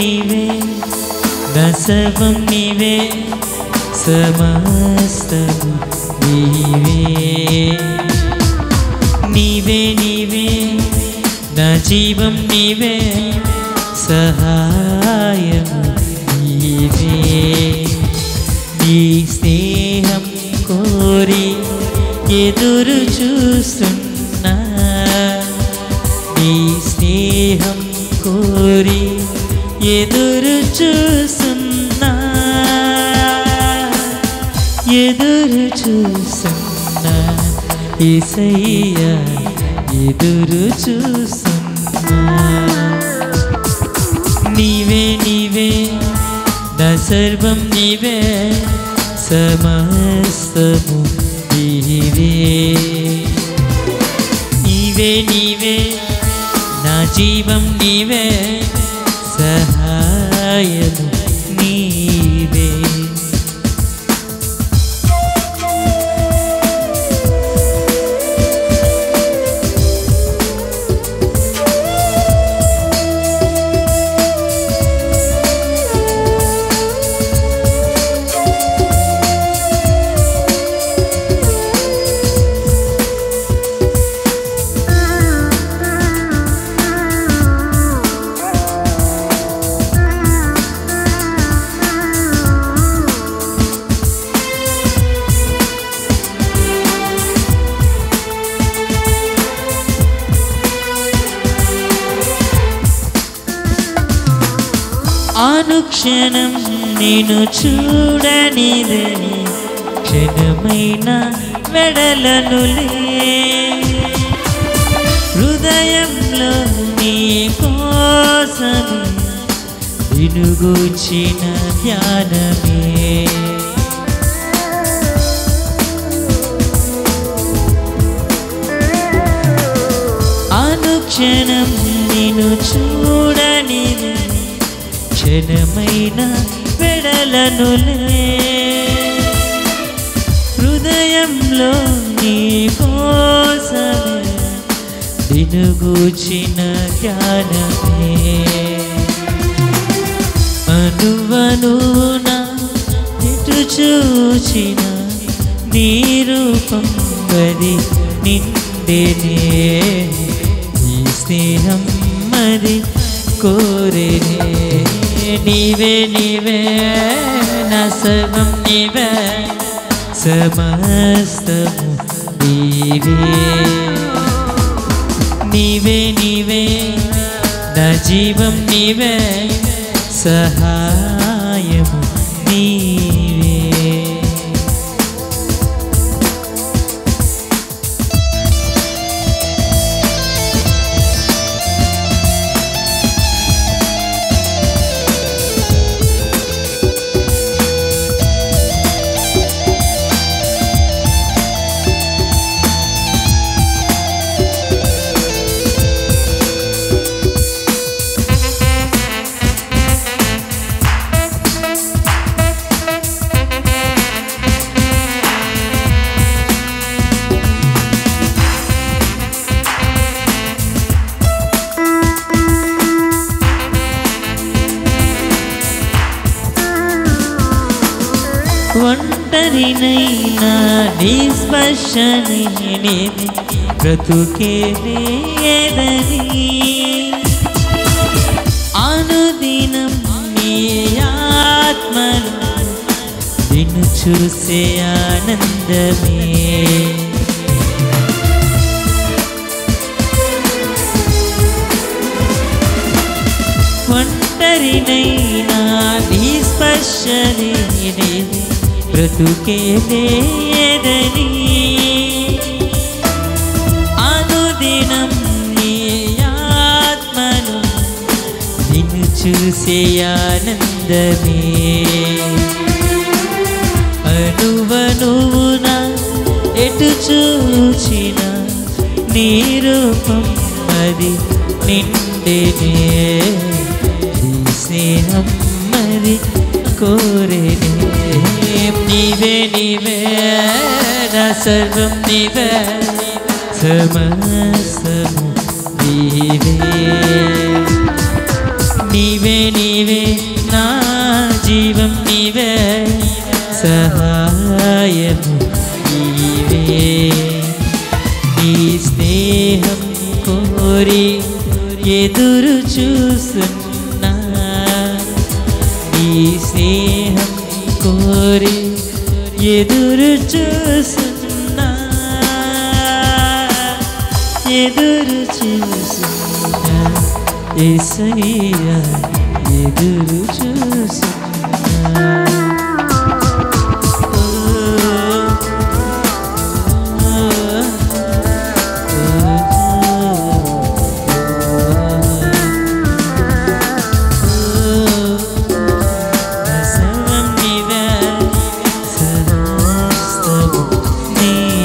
నీవే నా సర్వం నీవే సమస్తము నీవే నీవే నీవే నా జీవం నీవే సహాయము నీవే నీ స్నేహం కోరి ఎదురు చూస్తున్నా నీ స్నేహం కోరి ఎదురు చూస్తున్నా ఎదురు చూస్తున్నా ఈసయ్య ఎదురు చూస్తున్నా నీవే నీవే నా సర్వం నీవే సమస్తము నీవే నీవే నీవే నా జీవం నీవే సహాయము నీవే అనుక్షణం నేను చూడనిదని క్షణమైన వెడలనులే హృదయంలో నీ కోసమే వినుగూచిన ధ్యానమే అనుక్షణం నేను చూడనిది క్షణమైన వెడలనులే హృదయంలో నీ కోసమే దినుగూచిన జ్ఞానమే అనువనున ఎటు చూచిన నీ రూపం మరి నిండేనే నీ స్నేహం మరి కోరేనే నీవే నీవే నా సర్వం నీవే సమస్తము నీవే నీవే నీవే నా జీవం నీవే సహాయము నీవే ఒంటరినైనా నీ స్పర్శని బ్రతుకే లేదని అనుదినం నీ ఆత్మను నిన్ను చూసే ఆనందమే ఒంటరినైనా నీ స్పర్శని బ్రతుకే లేదని అనుదినం నీ ఆత్మను నిన్ను చూసే ఆనందమే అనువనువున ఎటు చూచిన నీ రూపం అది నిండేనే నీ స్నేహం మరి కోరేనే నీవే నీవే నా సర్వం నీవే సమస్తము నీవే నీవే నీవే నా జీవం నీవే సహాయము నీవే నీ స్నేహం కోరి ఎదురు చూస్తున్నా నీ స్నేహం కోరి ఎదురు చూస్తున్నా ఎదురు చూస్తున్నా ఏసయ్యా ఎదురు చూస్తున్నా సర్వం నీవే సమస్తము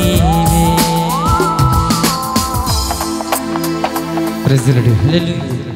నీవే ప్రెసిడెంట్ హల్లెలూయా